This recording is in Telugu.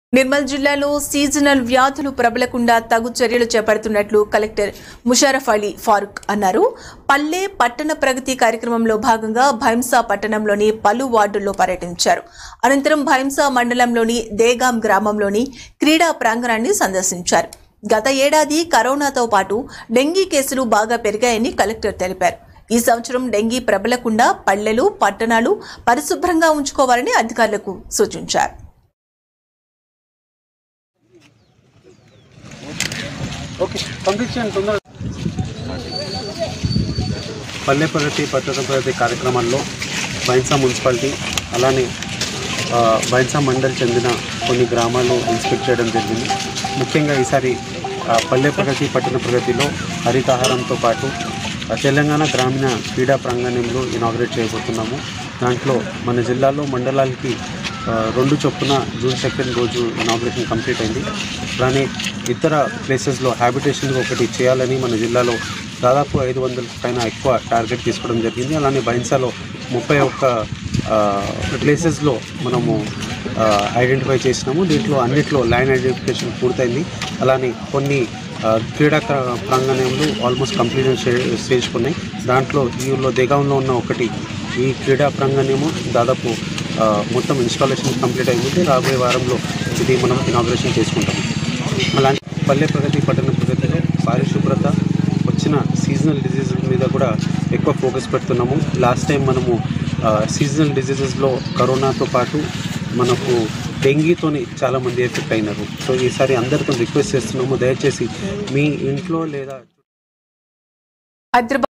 నిర్మల్ జిల్లాలో సీజనల్ వ్యాధులు ప్రబలకుండా తగు చర్యలు చేపడుతున్నట్లు కలెక్టర్ ముషారఫ్ అలీ ఫారూక్ అన్నారు పల్లె పట్టణ ప్రగతి కార్యక్రమంలో భాగంగా భైంసా పట్టణంలోని పలు వార్డుల్లో పర్యటించారు అనంతరం భైంసా మండలంలోని దేగాం గ్రామంలోని క్రీడా ప్రాంగణాన్ని సందర్శించారు గత ఏడాది కరోనాతో పాటు డెంగీ కేసులు బాగా పెరిగాయని కలెక్టర్ తెలిపారు ఈ సంవత్సరం డెంగీ ప్రబలకుండా పల్లెలు పట్టణాలు పరిశుభ్రంగా ఉంచుకోవాలని అధికారులకు సూచించారు ఓకే పంపించండి తొందరగా పల్లె ప్రగతి పట్టణ ప్రగతి కార్యక్రమాల్లో బైన్సా మున్సిపాలిటీ అలానే ఆ, బైన్సా మండల్ చెందిన కొన్ని గ్రామాలు ఇన్స్పెక్ట్ చేయడం జరిగింది ముఖ్యంగా ఈసారి ఆ, పల్లె ప్రగతి పట్టణ ప్రగతిలో హరితహారంతో పాటు ఆ, తెలంగాణ గ్రామీణ క్రీడా ప్రాంగణంలో ఇనాగ్రేట్ చేయబోతున్నాము దాంట్లో మన జిల్లాలో మండలాలకి ఆ, రెండు చొప్పున జూన్ సెకండ్ రోజు ఇనాగ్రేషన్ కంప్లీట్ అయింది అలానే ఇతర ప్లేసెస్లో హ్యాబిటేషన్ ఒకటి చేయాలని మన జిల్లాలో దాదాపు ఐదు వందల పైన ఎక్కువ టార్గెట్ తీసుకోవడం జరిగింది అలానే బైన్సాలో ముప్పై ఒక్క ప్లేసెస్లో మనము ఐడెంటిఫై చేసినాము దీంట్లో అన్నిట్లో ల్యాండ్ ఐడెంటిఫికేషన్ పూర్తయింది అలానే కొన్ని ఆ, క్రీడా క్ర- ప్రాంగణంలో ఆల్మోస్ట్ కంప్లీట్ స్టేజ్ ఉన్నాయి దాంట్లో ఈ ఊళ్ళో దేగాంలో ఉన్న ఒకటి ఈ క్రీడా ప్రాంగణము దాదాపు ఆ, మొత్తం ఇన్స్టాలేషన్ కంప్లీట్ అయింది రాబోయే వారంలో ఇది మనం ఇనాగ్రేషన్ చేసుకుంటాము అలాంటి పల్లె ప్రగతి పట్టణ ప్రగతిలో పారిశుభ్రత వచ్చిన సీజనల్ డిజీజెస్ మీద కూడా ఎక్కువ ఫోకస్ పెడుతున్నాము లాస్ట్ టైం మనము సీజనల్ డిజీజెస్లో కరోనాతో పాటు మనకు డెంగీతోని చాలామంది ఎఫెక్ట్ అయినారు సో ఈసారి అందరితో రిక్వెస్ట్ చేస్తున్నాము దయచేసి మీ ఇంట్లో లేదా హైదరాబాద్